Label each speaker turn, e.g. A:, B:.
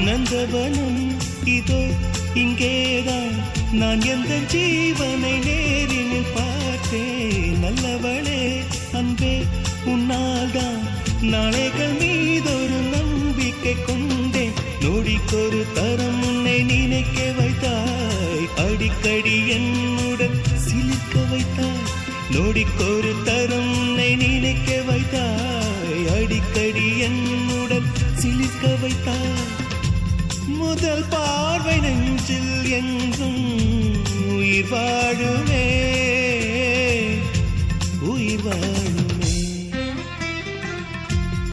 A: நந்தவனம் இதோ இங்கேதான் நான் எந்த ஜீவனை நேரில் பார்த்தேன் நல்லவளே அன்பே உன்னால்தான் நாளைகள் மீதொரு நம்பிக்கை கொண்டேன் நொடிக்கொரு தரம் உன்னை நினைக்க வைத்தாய் அடிக்கடி என்னுடன் சிலிர்க்க வைத்தாய் நொடிக்கொரு தரம் உன்னை நினைக்க வைத்தாய் அடிக்கடி என்னுடன் சிலிர்க்க வைத்தாய் முதல் பார்வை நெஞ்சில் என்றும் உயிர் வாழுமே உயிர் வாழுமே